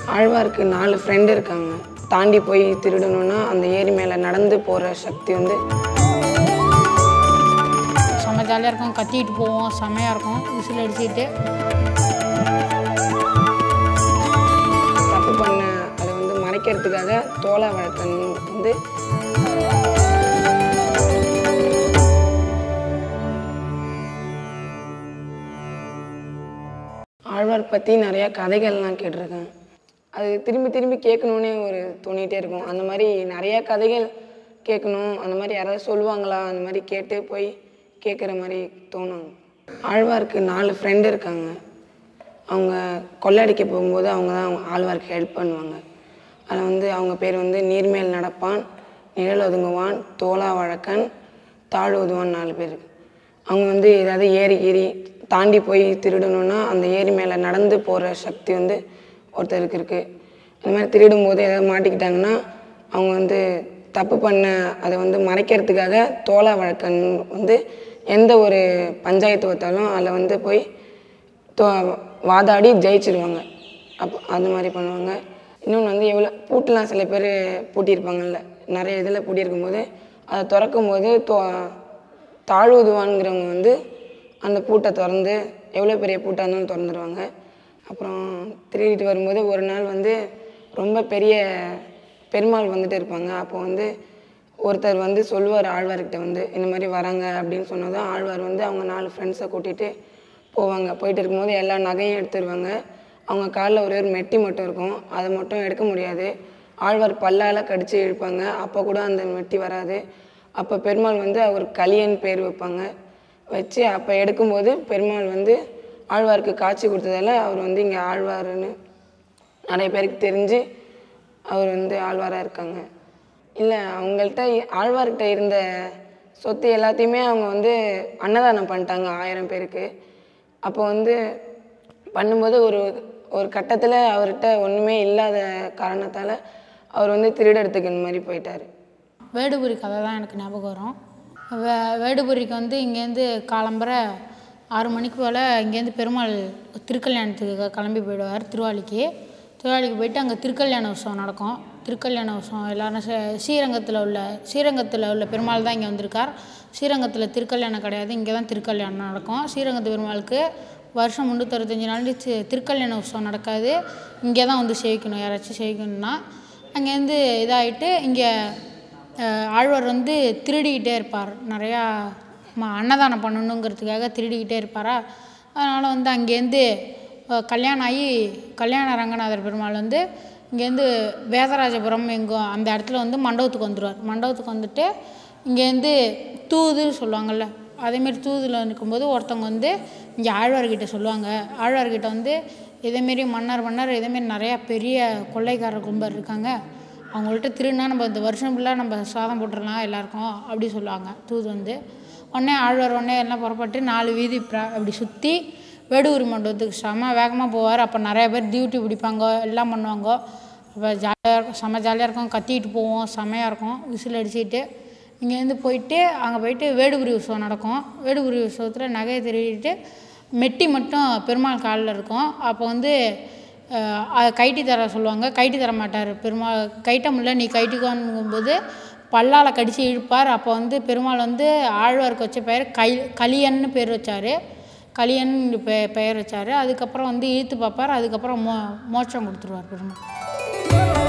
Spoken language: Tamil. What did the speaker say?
ஆழ்வாருக்கு நாலு ஃப்ரெண்டு இருக்காங்க தாண்டி போய் திருடணும்னா அந்த ஏரி மேலே நடந்து போகிற சக்தி வந்து செம்ம ஜாலியாக இருக்கும் கத்திக்கிட்டு போவோம் செம்மையாக இருக்கும் விசில் அடிச்சுக்கிட்டு தப்பு பண்ண அதை வந்து மறைக்கிறதுக்காக தோலை வழக்கன் வந்து ஆழ்வார் பற்றி நிறையா கதைகள்லாம் கேட்டிருக்கேன் அது திரும்பி திரும்பி கேட்கணுன்னே ஒரு தோணிகிட்டே இருக்கும் அந்த மாதிரி நிறையா கதைகள் கேட்கணும் அந்த மாதிரி யாராவது சொல்லுவாங்களா அந்த மாதிரி கேட்டு போய் கேட்குற மாதிரி தோணும் ஆழ்வாருக்கு நாலு ஃப்ரெண்டு இருக்காங்க அவங்க கொள்ளடிக்க போகும்போது அவங்க தான் ஆழ்வாருக்கு ஹெல்ப் பண்ணுவாங்க அதில் வந்து அவங்க பேர் வந்து நீர்மேல் நடப்பான் நிழல் ஒதுங்குவான் தோலா வழக்கன் தாழ் ஒதுவான் நாலு பேர் அவங்க வந்து ஏதாவது ஏரி கீரி தாண்டி போய் திருடணும்னா அந்த ஏரி மேலே நடந்து போகிற சக்தி வந்து ஒருத்தருக்கு இருக்குது அந்த மாதிரி திருடும் போது ஏதாவது மாட்டிக்கிட்டாங்கன்னா அவங்க வந்து தப்பு பண்ண அதை வந்து மறைக்கிறதுக்காக தோலா வழக்கன் வந்து எந்த ஒரு பஞ்சாயத்து வைத்தாலும் அதில் வந்து போய் தோ வாதாடி ஜெயிச்சிருவாங்க அப்போ அந்த மாதிரி பண்ணுவாங்க இன்னொன்று வந்து எவ்வளோ பூட்டெலாம் சில பேர் பூட்டியிருப்பாங்கல்ல நிறைய இதில் பூட்டியிருக்கும் போது அதை திறக்கும் போது தோ தாழ்வுதுவான்கிறவங்க வந்து அந்த பூட்டை திறந்து எவ்வளோ பெரிய பூட்டாக இருந்தாலும் திறந்துருவாங்க அப்புறம் திருடிட்டு வரும்போது ஒரு நாள் வந்து ரொம்ப பெரிய பெருமாள் வந்துட்டு இருப்பாங்க அப்போ வந்து ஒருத்தர் வந்து சொல்லுவார் ஆழ்வார்கிட்ட வந்து இந்த மாதிரி வராங்க அப்படின்னு சொன்னதும் ஆழ்வார் வந்து அவங்க நாலு ஃப்ரெண்ட்ஸை கூட்டிகிட்டு போவாங்க போயிட்டு இருக்கும்போது எல்லா நகையும் எடுத்துருவாங்க அவங்க காலில் ஒரே ஒரு மெட்டி மட்டும் இருக்கும் அதை மட்டும் எடுக்க முடியாது ஆழ்வார் பல்லால் கடித்து இழுப்பாங்க அப்போ கூட அந்த மெட்டி வராது அப்போ பெருமாள் வந்து அவர் கலியன் பேர் வைப்பாங்க வச்சு அப்போ எடுக்கும்போது பெருமாள் வந்து ஆழ்வாருக்கு காட்சி கொடுத்ததால அவர் வந்து இங்கே ஆழ்வாருன்னு நிறைய பேருக்கு தெரிஞ்சு அவர் வந்து ஆழ்வாராக இருக்காங்க இல்லை அவங்கள்ட்ட இ- ஆழ்வார்கிட்ட இருந்த சொத்து எல்லாத்தையுமே அவங்க வந்து அன்னதானம் பண்ணிட்டாங்க ஆயிரம் பேருக்கு அப்போ வந்து பண்ணும்போது ஒரு ஒரு கட்டத்தில் அவர்கிட்ட ஒன்றுமே இல்லாத காரணத்தால் அவர் வந்து திருடறதுக்கு இந்த மாதிரி போயிட்டார் வேடுபுரி கதை தான் எனக்கு ஞாபகம் வரும் வே வேடுபுரிக்கு வந்து இங்கேருந்து காலம்பரை ஆறு மணிக்கு போல் இங்கேருந்து பெருமாள் திருக்கல்யாணத்துக்கு கிளம்பி போயிடுவார் திருவாலிக்கு திருவாலிக்கு போயிட்டு அங்கே திருக்கல்யாண உற்சவம் நடக்கும் திருக்கல்யாண உற்சவம் எல்லாரும் ஸ்ரீ- ஸ்ரீரங்கத்தில் உள்ள ஸ்ரீரங்கத்தில் உள்ள பெருமாள் தான் இங்கே வந்திருக்கார் ஸ்ரீரங்கத்தில் திருக்கல்யாணம் கிடையாது இங்கே தான் திருக்கல்யாணம் நடக்கும் ஸ்ரீரங்கத்து பெருமாளுக்கு வருஷம் முந்நூற்றறுபத்தஞ்சு நாள் தி- திருக்கல்யாண உற்சவம் நடக்காது இங்கே தான் வந்து சேவிக்கணும் யாராச்சும் சேவிக்கணும்னா அங்கேருந்து இதாகிட்டு இங்கே அஹ் ஆழ்வார் வந்து திருடிக்கிட்டே இருப்பார் நிறையா ம அன்னதானம் பண்ணணுங்கிறதுக்காக திருடிக்கிட்டே இருப்பாரா அதனால் வந்து அங்கேருந்து அஹ் கல்யாணம் ஆகி கல்யாண ரங்கநாதர் பெருமாள் வந்து இங்கேருந்து வேதராஜபுரம் எங்கோ அந்த இடத்துல வந்து மண்டபத்துக்கு வந்துடுவார் மண்டபத்துக்கு வந்துட்டு இங்கேருந்து தூது சொல்லுவாங்கள்ல அதேமாரி தூதில் நிற்கும்போது ஒருத்தவங்க வந்து இங்கே ஆழ்வார்கிட்ட சொல்லுவாங்க ஆழ்வார்கிட்ட வந்து இதேமாரி மன்னர் மன்னர் இதேமாரி நிறையா பெரிய கொள்ளைக்காரர் கும்பர் இருக்காங்க அவங்கள்ட்ட திருடினா நம்ம இந்த வருஷம் ஃபுல்லாக நம்ம சாதம் போட்டுடலாம் எல்லாருக்கும் அப்படி சொல்லுவாங்க தூது வந்து உடனே ஆழ்வார் உடனே எல்லாம் புறப்பட்டு நாலு வீதி பிர- அப்படி சுற்றி வேடுகுரி மண்டபத்துக்கு செம வேகமாக போவார் அப்போ நிறைய பேர் டியூட்டி பிடிப்பாங்க எல்லாம் பண்ணுவாங்க அப்போ ஜாலியாக இருக்கும் செம ஜாலியாக இருக்கும் கத்திக்கிட்டு போவோம் செமையாக இருக்கும் விசில் அடிச்சுக்கிட்டு இங்கேருந்து போயிட்டு அங்கே போயிட்டு வேடுபுரி உற்சவம் நடக்கும் வேடுபுரி உற்சவத்தில் நகையை திருடிட்டு மெட்டி மட்டும் பெருமாள் காலில் இருக்கும் அப்போ வந்து அஹ், அதை கைட்டி தர சொல்லுவாங்க கைட்டி தர மாட்டார் பெருமாள் கைட்ட முடியல நீ கைட்டிக்கோங்கும்போது பல்லால் கடித்து இழுப்பார் அப்போ வந்து பெருமாள் வந்து ஆழ்வாருக்கு வச்ச பெயர் கை கலியன்னு பேர் வச்சார் கலியன் பெ பெயர் வச்சார் அதுக்கப்புறம் வந்து இழுத்து பார்ப்பார் அதுக்கப்புறம் மோ மோட்சம் கொடுத்துருவார் பெருமாள்